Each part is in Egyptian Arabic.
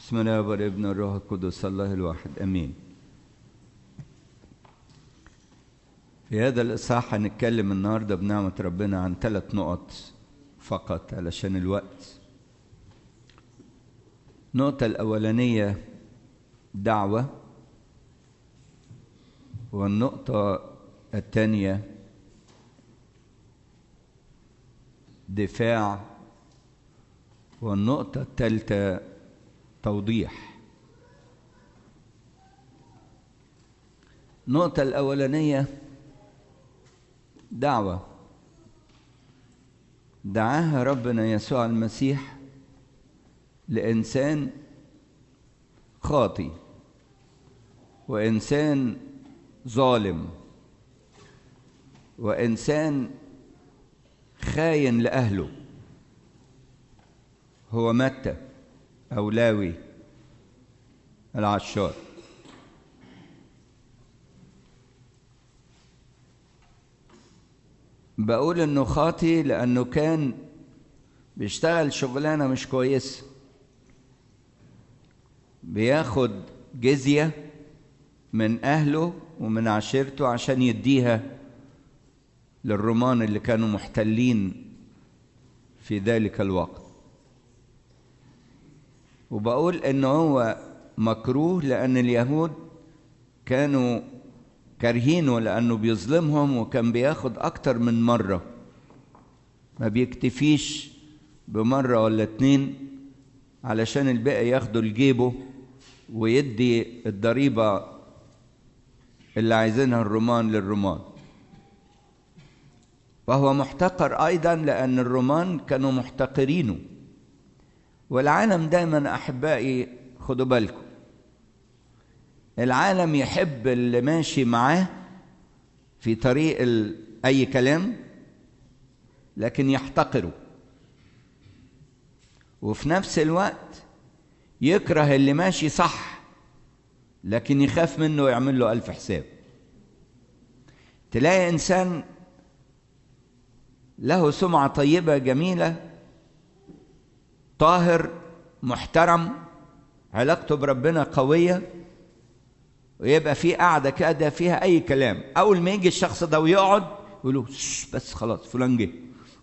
بسم الله والابن والروح القدس الله الواحد امين في هذا الاصحاح هنتكلم النهارده بنعمه ربنا عن ثلاث نقط فقط علشان الوقت النقطه الاولانيه دعوه والنقطه الثانيه دفاع والنقطه الثالثه توضيح النقطة الأولانية دعوة دعاها ربنا يسوع المسيح لإنسان خاطي وإنسان ظالم وإنسان خاين لأهله هو متى أو لاوي العشار بقول انه خاطي لانه كان بيشتغل شغلانه مش كويسه بياخد جزيه من اهله ومن عشيرته عشان يديها للرومان اللي كانوا محتلين في ذلك الوقت وبقول ان هو مكروه لان اليهود كانوا كارهينه لانه بيظلمهم وكان بياخد اكتر من مره ما بيكتفيش بمره ولا اتنين علشان الباقي ياخدوا لجيبه ويدي الضريبه اللي عايزينها الرومان للرومان وهو محتقر ايضا لان الرومان كانوا محتقرينه والعالم دايما احبائي خدوا بالكم العالم يحب اللي ماشي معاه في طريق اي كلام لكن يحتقره وفي نفس الوقت يكره اللي ماشي صح لكن يخاف منه ويعمل له ألف حساب تلاقي إنسان له سمعة طيبة جميلة طاهر محترم علاقته بربنا قوية ويبقى في قاعدة كده فيها أي كلام أول ما يجي الشخص ده ويقعد يقولوا بس خلاص فلان جه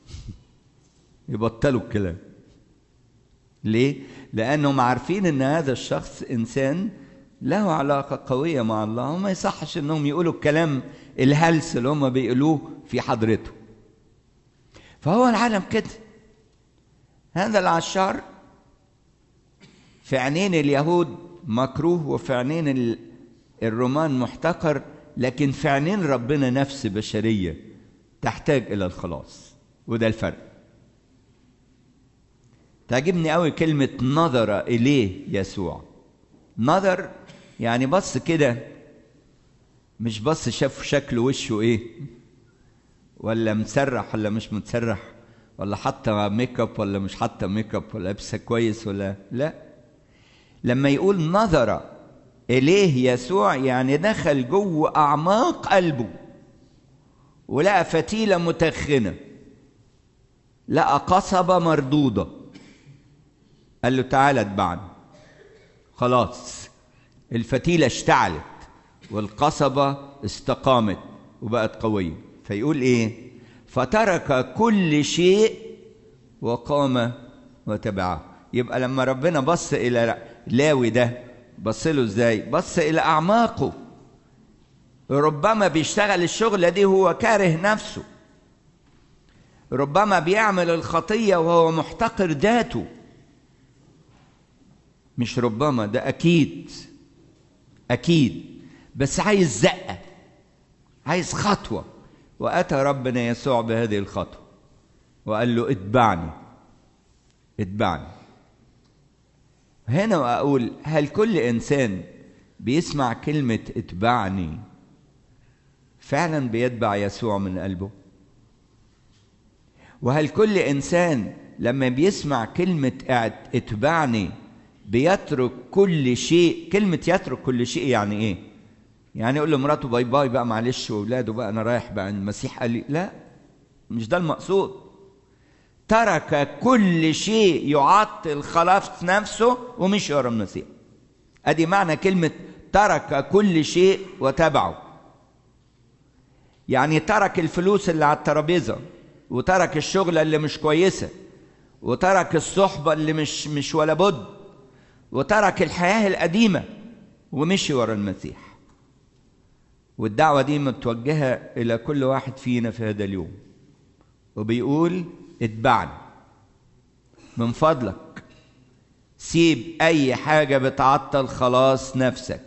يبطلوا الكلام ليه؟ لأنهم عارفين إن هذا الشخص إنسان له علاقة قوية مع الله وما يصحش إنهم يقولوا الكلام الهلس اللي هم بيقولوه في حضرته فهو العالم كده هذا العشار في عينين اليهود مكروه وفي عينين الرومان محتقر لكن في عينين ربنا نفس بشرية تحتاج إلى الخلاص وده الفرق تعجبني قوي كلمة نظر إليه يسوع نظر يعني بص كده مش بص شاف شكله وشه ايه ولا مسرح ولا مش متسرح ولا حاطه ميك اب ولا مش حاطه ميك اب ولا لابسه كويس ولا لا لما يقول نظر اليه يسوع يعني دخل جوه اعماق قلبه ولقى فتيله متخنه لقى قصبه مردوده قال له تعالى اتبعني خلاص الفتيله اشتعلت والقصبه استقامت وبقت قويه فيقول ايه فترك كل شيء وقام وتبعه يبقى لما ربنا بص الى لاوي ده بص له ازاي بص الى اعماقه ربما بيشتغل الشغلة دي هو كاره نفسه ربما بيعمل الخطية وهو محتقر ذاته مش ربما ده أكيد أكيد بس عايز زقة عايز خطوة وأتى ربنا يسوع بهذه الخطوة وقال له اتبعني اتبعني هنا أقول هل كل إنسان بيسمع كلمة اتبعني فعلا بيتبع يسوع من قلبه وهل كل إنسان لما بيسمع كلمة اتبعني بيترك كل شيء كلمة يترك كل شيء يعني إيه يعني يقول لمراته باي باي بقى معلش واولاده بقى انا رايح بقى المسيح قال لي لا مش ده المقصود ترك كل شيء يعطل خلاص نفسه ومشي ورا المسيح ادي معنى كلمه ترك كل شيء وتبعه يعني ترك الفلوس اللي على الترابيزه وترك الشغلة اللي مش كويسة وترك الصحبة اللي مش مش ولا بد وترك الحياة القديمة ومشي ورا المسيح والدعوة دي متوجهة إلى كل واحد فينا في هذا اليوم وبيقول اتبعني من فضلك سيب أي حاجة بتعطل خلاص نفسك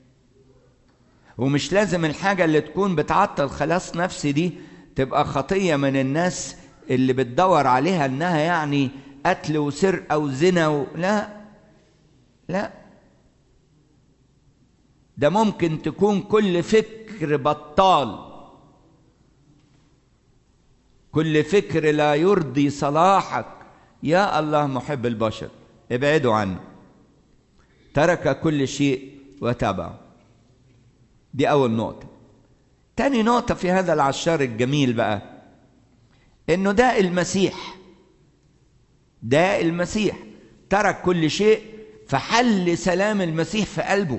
ومش لازم الحاجة اللي تكون بتعطل خلاص نفسي دي تبقى خطية من الناس اللي بتدور عليها انها يعني قتل وسرقة وزنا و... لا لا ده ممكن تكون كل فكر بطال كل فكر لا يرضي صلاحك يا الله محب البشر ابعدوا عنه ترك كل شيء وتبعه دي أول نقطة تاني نقطة في هذا العشار الجميل بقى إنه ده المسيح ده المسيح ترك كل شيء فحل سلام المسيح في قلبه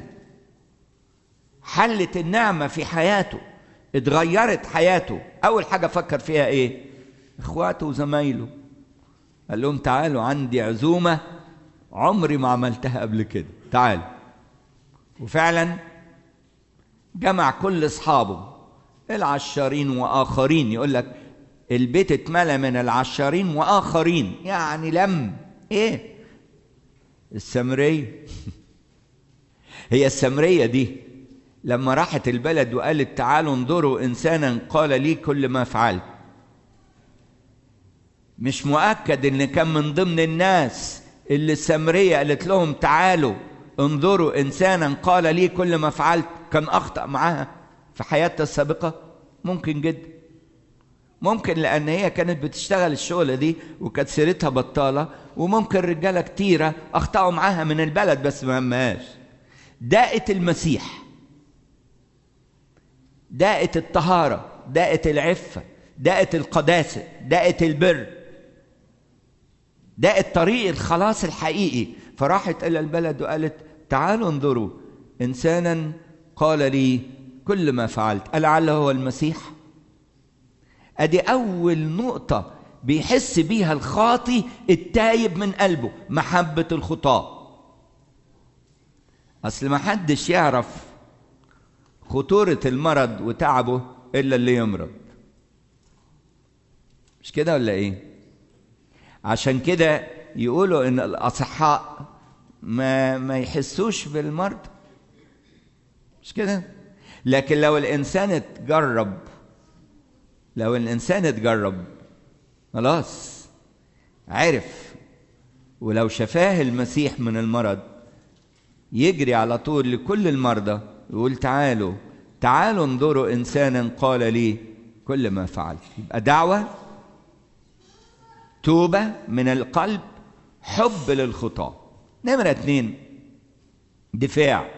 حلت النعمة في حياته اتغيرت حياته أول حاجة فكر فيها إيه إخواته وزمايله قال لهم تعالوا عندي عزومة عمري ما عملتها قبل كده تعالوا وفعلا جمع كل أصحابه العشارين وآخرين يقول لك البيت اتملى من العشارين وآخرين يعني لم إيه السمرية هي السمرية دي لما راحت البلد وقالت تعالوا انظروا إنسانا قال لي كل ما فعلت مش مؤكد ان كان من ضمن الناس اللي السمرية قالت لهم تعالوا انظروا انسانا قال لي كل ما فعلت كان اخطأ معاها في حياتها السابقة ممكن جدا ممكن لان هي كانت بتشتغل الشغلة دي وكانت سيرتها بطالة وممكن رجالة كتيرة اخطأوا معاها من البلد بس ما همهاش داءة المسيح داءة الطهارة داءة العفة داءة القداسة داءة البر ده الطريق الخلاص الحقيقي فراحت إلى البلد وقالت تعالوا انظروا إنسانا قال لي كل ما فعلت ألعل هو المسيح أدي أول نقطة بيحس بيها الخاطي التايب من قلبه محبة الخطاة أصل ما حدش يعرف خطورة المرض وتعبه إلا اللي يمرض مش كده ولا إيه؟ عشان كده يقولوا ان الاصحاء ما ما يحسوش بالمرض مش كده لكن لو الانسان اتجرب لو الانسان اتجرب خلاص عرف ولو شفاه المسيح من المرض يجري على طول لكل المرضى يقول تعالوا تعالوا انظروا انسانا قال لي كل ما فعلت يبقى دعوه توبة من القلب حب للخطاة نمرة اتنين دفاع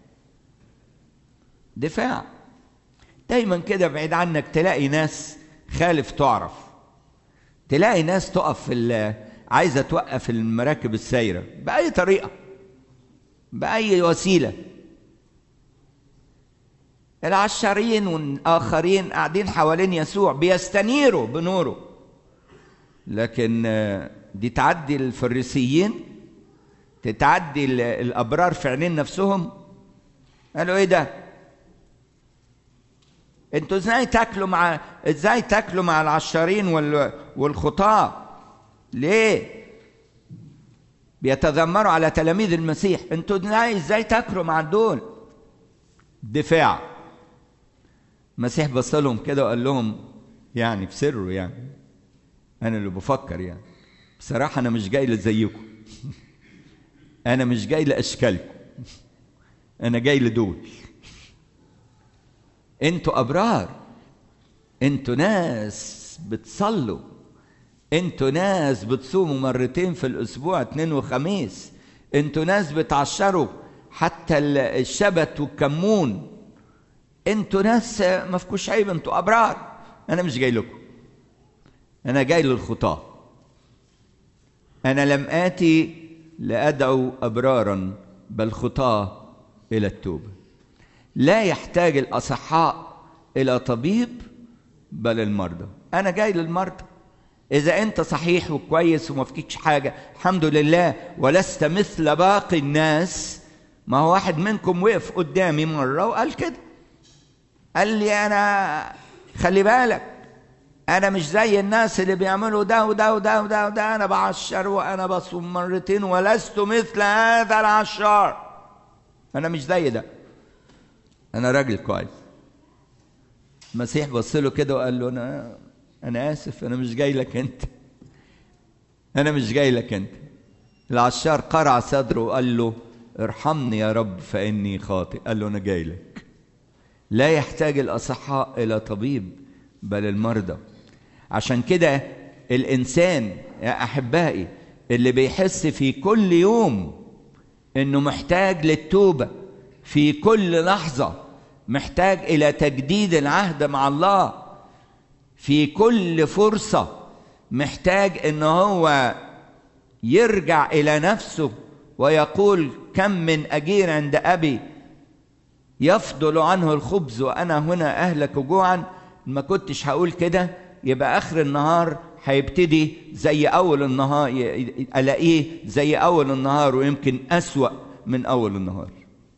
دفاع دايما كده بعيد عنك تلاقي ناس خالف تعرف تلاقي ناس تقف في عايزة توقف المراكب السايرة بأي طريقة بأي وسيلة العشرين والآخرين قاعدين حوالين يسوع بيستنيروا بنوره لكن دي تعدي الفريسيين تتعدي الابرار في عينين نفسهم قالوا ايه ده انتوا ازاي تاكلوا مع ازاي تاكلوا مع العشارين وال... والخطاة ليه بيتذمروا على تلاميذ المسيح انتوا ازاي ازاي تاكلوا مع دول دفاع المسيح بص لهم كده وقال لهم يعني في سره يعني انا اللي بفكر يعني بصراحه انا مش جاي لزيكم انا مش جاي لاشكالكم انا جاي لدول انتوا ابرار انتوا ناس بتصلوا انتوا ناس بتصوموا مرتين في الاسبوع اتنين وخميس انتوا ناس بتعشروا حتى الشبت والكمون انتوا ناس ما فيكوش عيب انتوا ابرار انا مش جاي لكم انا جاي للخطاه انا لم اتي لادعو ابرارا بل خطاه الى التوبه لا يحتاج الاصحاء الى طبيب بل المرضى انا جاي للمرضى اذا انت صحيح وكويس وما فيكش حاجه الحمد لله ولست مثل باقي الناس ما هو واحد منكم وقف قدامي مره وقال كده قال لي انا خلي بالك انا مش زي الناس اللي بيعملوا ده وده وده وده وده انا بعشر وانا بصوم مرتين ولست مثل هذا العشار انا مش زي ده انا راجل كويس المسيح بص له كده وقال له انا انا اسف انا مش جاي لك انت انا مش جاي لك انت العشار قرع صدره وقال له ارحمني يا رب فاني خاطئ قال له انا جاي لك لا يحتاج الاصحاء الى طبيب بل المرضى عشان كده الانسان يا احبائي اللي بيحس في كل يوم انه محتاج للتوبه في كل لحظه محتاج الى تجديد العهد مع الله في كل فرصه محتاج ان هو يرجع الى نفسه ويقول كم من اجير عند ابي يفضل عنه الخبز وانا هنا اهلك جوعا ما كنتش هقول كده يبقى اخر النهار هيبتدي زي اول النهار الاقيه زي اول النهار ويمكن اسوا من اول النهار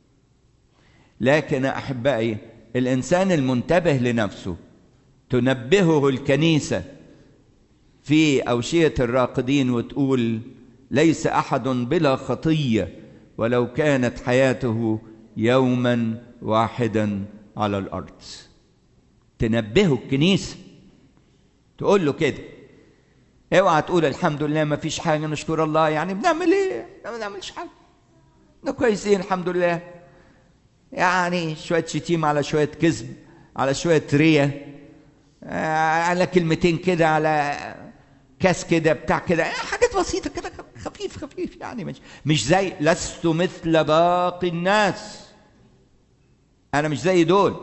لكن احبائي الانسان المنتبه لنفسه تنبهه الكنيسه في اوشيه الراقدين وتقول ليس احد بلا خطيه ولو كانت حياته يوما واحدا على الارض تنبهه الكنيسه تقول له كده اوعى تقول الحمد لله ما فيش حاجه نشكر الله يعني بنعمل ايه ما بنعملش حاجه احنا كويسين الحمد لله يعني شويه شتيمه على شويه كذب على شويه ريه على كلمتين كده على كاس كده بتاع كده حاجات بسيطه كده خفيف خفيف يعني مش مش زي لست مثل باقي الناس انا مش زي دول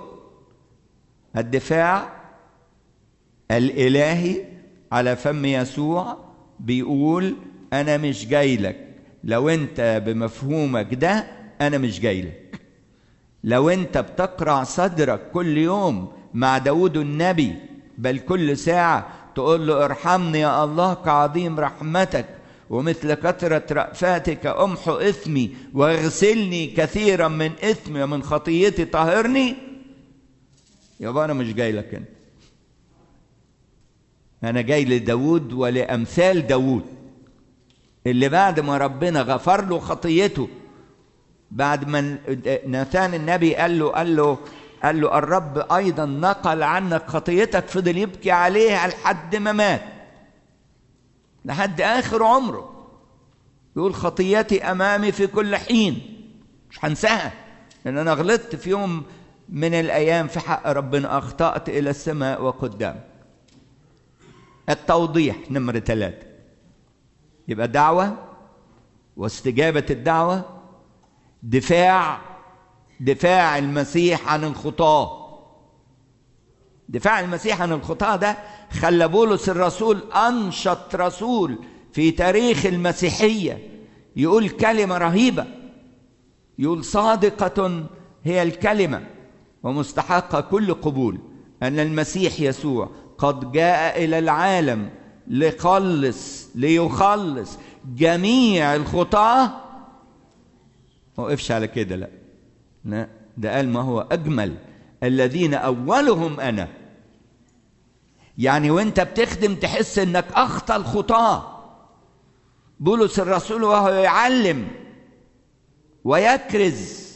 الدفاع الالهي على فم يسوع بيقول انا مش جاي لك لو انت بمفهومك ده انا مش جاي لك لو انت بتقرع صدرك كل يوم مع داود النبي بل كل ساعة تقول له ارحمني يا الله كعظيم رحمتك ومثل كثرة رأفاتك أمحو إثمي واغسلني كثيرا من إثمي ومن خطيتي طهرني يابا أنا مش جاي لك أنت أنا جاي لداود ولأمثال داود اللي بعد ما ربنا غفر له خطيته بعد ما ناثان النبي قال له قال له قال له الرب ايضا نقل عنك خطيتك فضل يبكي عليها لحد ما مات لحد اخر عمره يقول خطيتي امامي في كل حين مش هنساها لان انا غلطت في يوم من الايام في حق ربنا اخطات الى السماء وقدام التوضيح نمرة ثلاثة يبقى دعوة واستجابة الدعوة دفاع دفاع المسيح عن الخطاة دفاع المسيح عن الخطاة ده خلى بولس الرسول أنشط رسول في تاريخ المسيحية يقول كلمة رهيبة يقول صادقة هي الكلمة ومستحقة كل قبول أن المسيح يسوع قد جاء إلى العالم ليخلص ليخلص جميع الخطاة ما وقفش على كده لا لا ده قال ما هو أجمل الذين أولهم أنا يعني وانت بتخدم تحس انك اخطى الخطاة بولس الرسول وهو يعلم ويكرز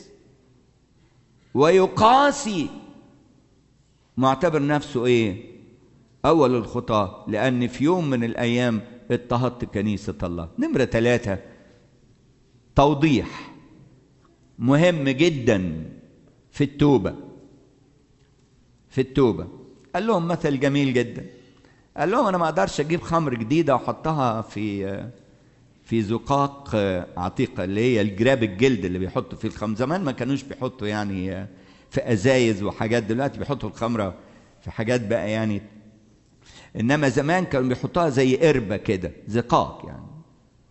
ويقاسي معتبر نفسه ايه اول الخطاة لان في يوم من الايام اضطهدت كنيسة الله نمرة ثلاثة توضيح مهم جدا في التوبة في التوبة قال لهم مثل جميل جدا قال لهم انا ما اقدرش اجيب خمر جديدة واحطها في في زقاق عتيقة اللي هي الجراب الجلد اللي بيحطوا فيه الخمر زمان ما كانوش بيحطوا يعني في ازايز وحاجات دلوقتي بيحطوا الخمرة في حاجات بقى يعني انما زمان كانوا بيحطوها زي قربة كده زقاق يعني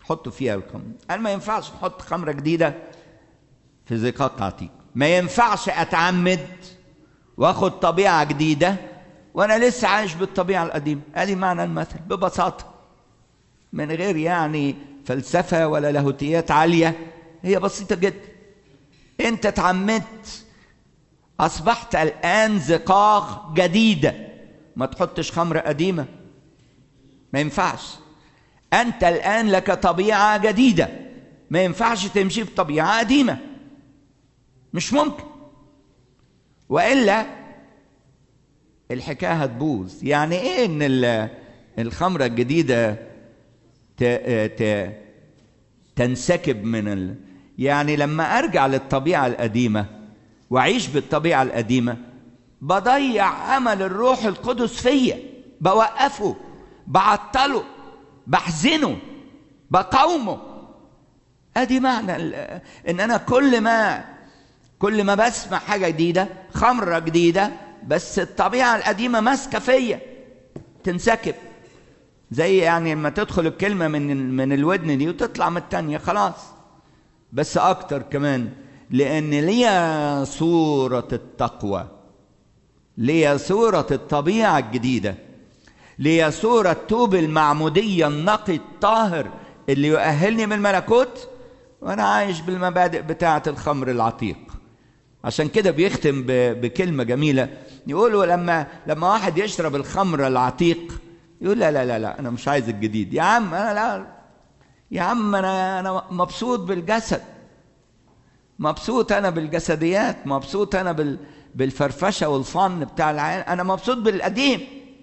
حطوا فيها الخمر قال ما ينفعش نحط خمرة جديدة في زقاق عتيق ما ينفعش أتعمد وآخد طبيعة جديدة وأنا لسه عايش بالطبيعة القديمة أدي معنى المثل ببساطة من غير يعني فلسفة ولا لاهوتيات عالية هي بسيطة جدا أنت اتعمدت أصبحت الآن زقاق جديدة ما تحطش خمرة قديمة ما ينفعش أنت الآن لك طبيعة جديدة ما ينفعش تمشي بطبيعة قديمة مش ممكن وإلا الحكاية هتبوظ يعني إيه إن الخمرة الجديدة ت... ت... تنسكب من ال... يعني لما أرجع للطبيعة القديمة وأعيش بالطبيعة القديمة بضيع عمل الروح القدس فيا بوقفه بعطله بحزنه بقاومه ادي معنى ان انا كل ما كل ما بسمع حاجه جديده خمره جديده بس الطبيعه القديمه ماسكه فيا تنسكب زي يعني لما تدخل الكلمه من من الودن دي وتطلع من التانيه خلاص بس اكتر كمان لان ليا صوره التقوى ليا صوره الطبيعه الجديده ليا صورة توب المعمودية النقي الطاهر اللي يؤهلني من الملكوت وأنا عايش بالمبادئ بتاعة الخمر العتيق عشان كده بيختم بكلمة جميلة يقولوا لما لما واحد يشرب الخمر العتيق يقول لا لا لا لا أنا مش عايز الجديد يا عم أنا لا يا عم أنا أنا مبسوط بالجسد مبسوط أنا بالجسديات مبسوط أنا بال بالفرفشة والفن بتاع العين أنا مبسوط بالقديم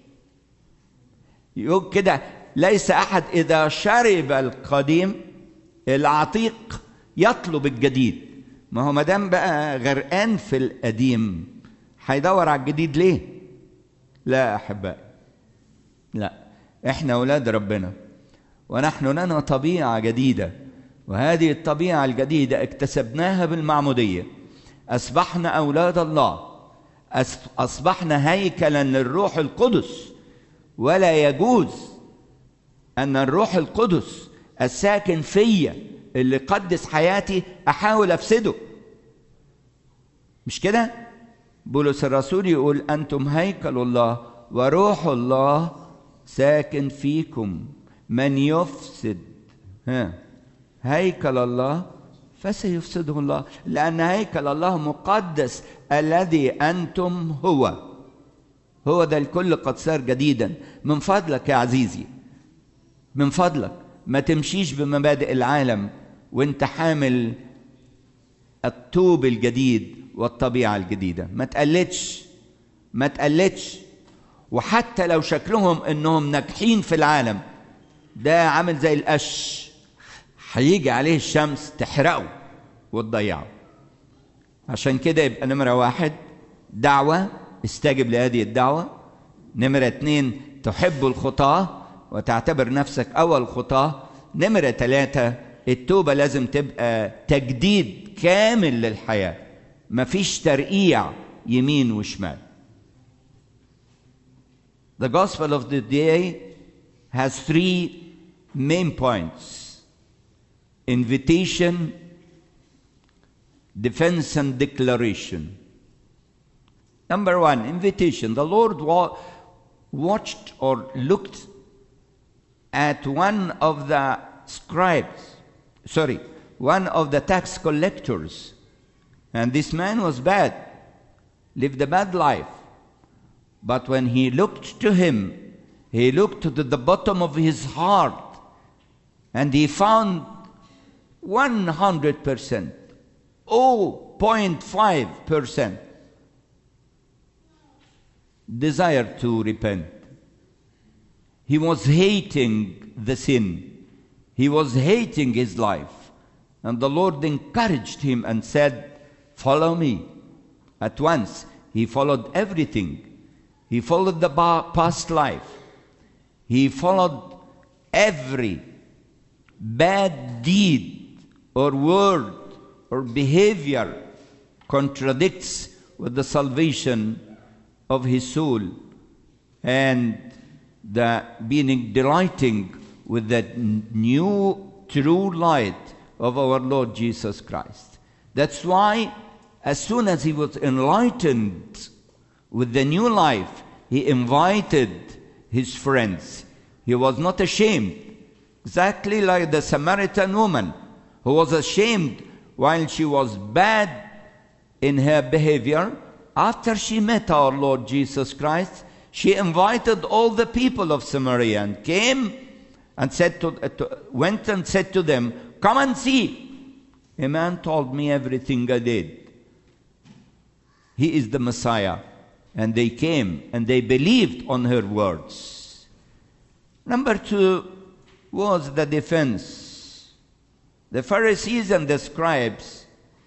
يقول كده ليس احد اذا شرب القديم العتيق يطلب الجديد ما هو ما دام بقى غرقان في القديم هيدور على الجديد ليه لا احبائي لا احنا اولاد ربنا ونحن لنا طبيعه جديده وهذه الطبيعه الجديده اكتسبناها بالمعموديه اصبحنا اولاد الله اصبحنا هيكلا للروح القدس ولا يجوز ان الروح القدس الساكن فيا اللي قدس حياتي احاول افسده مش كده بولس الرسول يقول انتم هيكل الله وروح الله ساكن فيكم من يفسد ها هيكل الله فسيفسده الله لان هيكل الله مقدس الذي انتم هو هو ده الكل قد صار جديدا من فضلك يا عزيزي من فضلك ما تمشيش بمبادئ العالم وانت حامل الطوب الجديد والطبيعة الجديدة ما تقلدش ما تقلدش وحتى لو شكلهم انهم ناجحين في العالم ده عامل زي القش هيجي عليه الشمس تحرقه وتضيعه عشان كده يبقى نمرة واحد دعوة استجب لهذه الدعوة نمرة اتنين تحب الخطاة وتعتبر نفسك أول خطاة نمرة ثلاثة التوبة لازم تبقى تجديد كامل للحياة مفيش ترقيع يمين وشمال The gospel of the day has three main points invitation, defense, and declaration. Number one, invitation. The Lord wa- watched or looked at one of the scribes, sorry, one of the tax collectors. And this man was bad, lived a bad life. But when he looked to him, he looked to the bottom of his heart and he found 100%, 0.5% desire to repent. He was hating the sin. He was hating his life. And the Lord encouraged him and said, Follow me. At once, he followed everything. He followed the ba- past life. He followed every bad deed or word or behavior contradicts with the salvation of his soul and the being delighting with that new true light of our Lord Jesus Christ. That's why, as soon as he was enlightened with the new life, he invited his friends. He was not ashamed, exactly like the Samaritan woman who was ashamed while she was bad in her behavior. After she met our Lord Jesus Christ, she invited all the people of Samaria and came and said to, uh, to, went and said to them, Come and see. A man told me everything I did. He is the Messiah. And they came and they believed on her words. Number two was the defense. The Pharisees and the scribes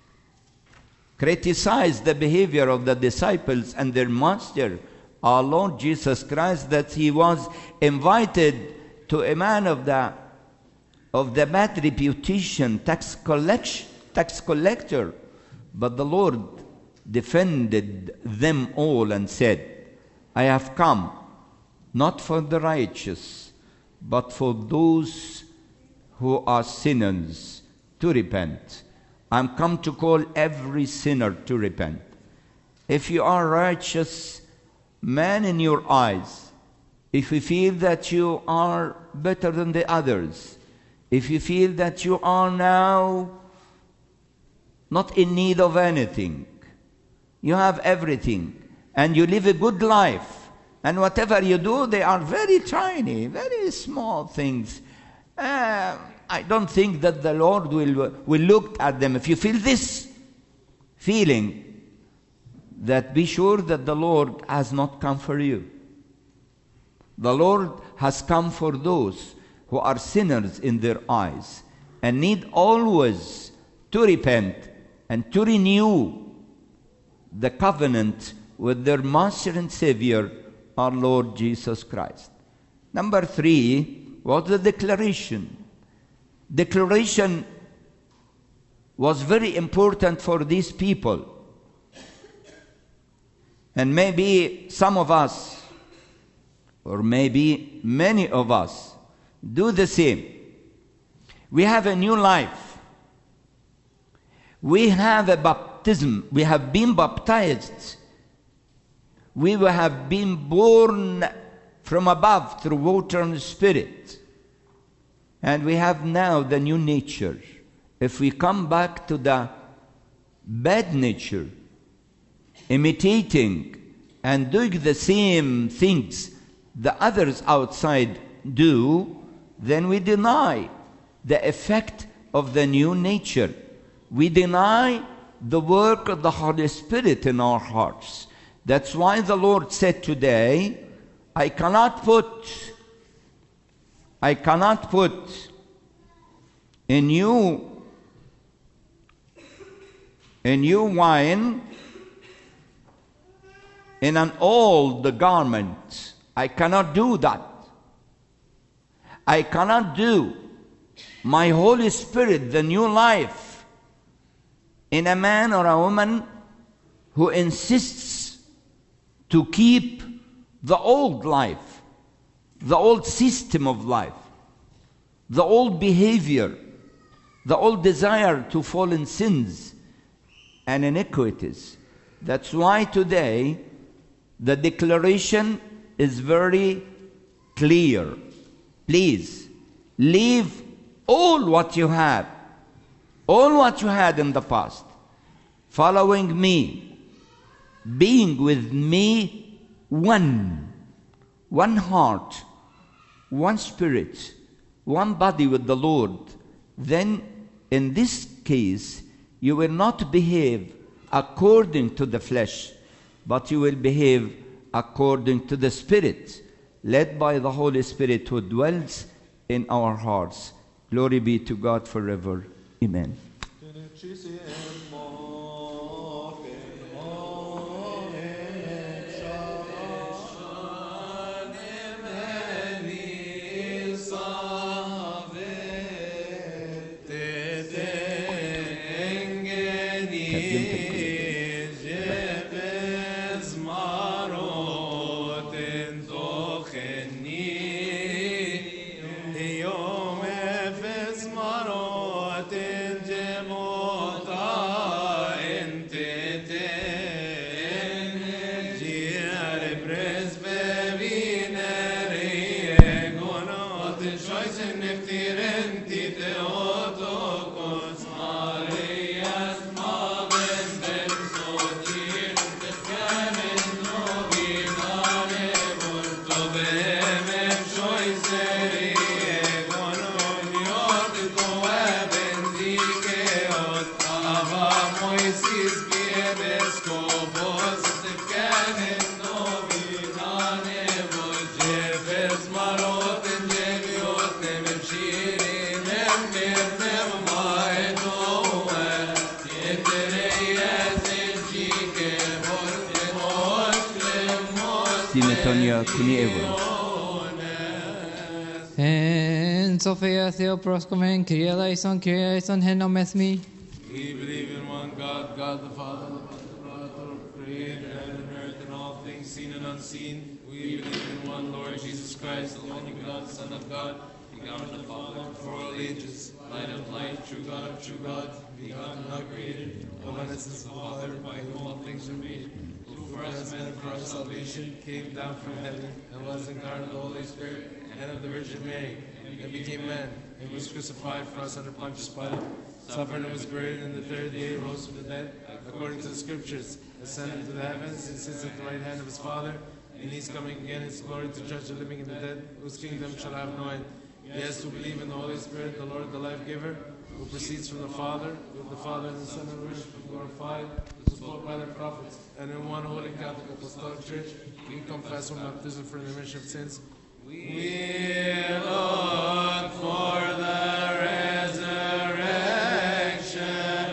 criticized the behavior of the disciples and their master, our Lord Jesus Christ, that he was invited to a man of the of the bad reputation, tax collection, tax collector. But the Lord defended them all and said, I have come not for the righteous, but for those who are sinners to repent. I'm come to call every sinner to repent. If you are righteous man in your eyes, if you feel that you are better than the others, if you feel that you are now not in need of anything, you have everything, and you live a good life, and whatever you do, they are very tiny, very small things. Uh, I don't think that the Lord will, will look at them. If you feel this feeling, that be sure that the Lord has not come for you. The Lord has come for those who are sinners in their eyes and need always to repent and to renew the covenant with their Master and Savior, our Lord Jesus Christ. Number three was the declaration. Declaration was very important for these people. And maybe some of us, or maybe many of us, do the same. We have a new life. We have a baptism. We have been baptized. We have been born from above through water and spirit. And we have now the new nature. If we come back to the bad nature, imitating and doing the same things the others outside do, then we deny the effect of the new nature. We deny the work of the Holy Spirit in our hearts. That's why the Lord said today, I cannot put I cannot put a new a new wine in an old garment. I cannot do that. I cannot do my Holy Spirit, the new life, in a man or a woman who insists to keep the old life, the old system of life, the old behavior, the old desire to fall in sins and iniquities. That's why today the declaration is very clear. Please leave all what you have, all what you had in the past, following me, being with me one, one heart, one spirit, one body with the Lord. Then, in this case, you will not behave according to the flesh, but you will behave according to the Spirit, led by the Holy Spirit who dwells in our hearts. Glory be to God forever. Amen. Yom efes mar Simetonia Kuni Evo. En Sophia Theopros Komen, Kyrie eleison, Kyrie eleison, Heno Methmi. We believe in one God, God the Father, the Father, creator of heaven and earth and all things seen and unseen. We believe in one Lord Jesus Christ, the only begotten Son of God, begotten of the Father before all ages, light of light, true God of true God, begotten, not created, of essence of the Father, by whom all things were made. Who for us men and for our salvation came down from heaven and was incarnate of the Holy Spirit and of the Virgin Mary, and became man, and was crucified for us under Pontius Pilate suffered and was buried, and the third day rose from the dead, according to the Scriptures, ascended to the heavens, and sits at the right hand of his Father, and he's coming again in his glory to judge the living and the dead, whose kingdom shall have no end. Yes, who believe in the Holy Spirit, the Lord, the life giver, who proceeds from the Father, with the Father and the Son, and worship and glorified, who spoke by the prophets, and in one holy Catholic Apostolic Church, we confess one baptism for the remission of sins. We look for the resurrection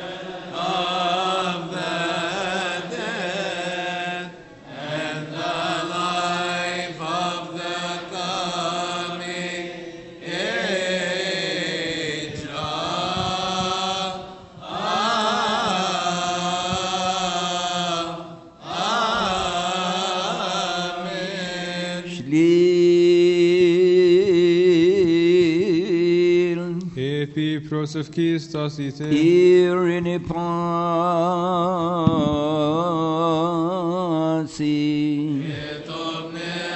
of the dead and the life of the coming age. Amen. Şlil Epi prosef Christos ite. Irini Pasi Et omnes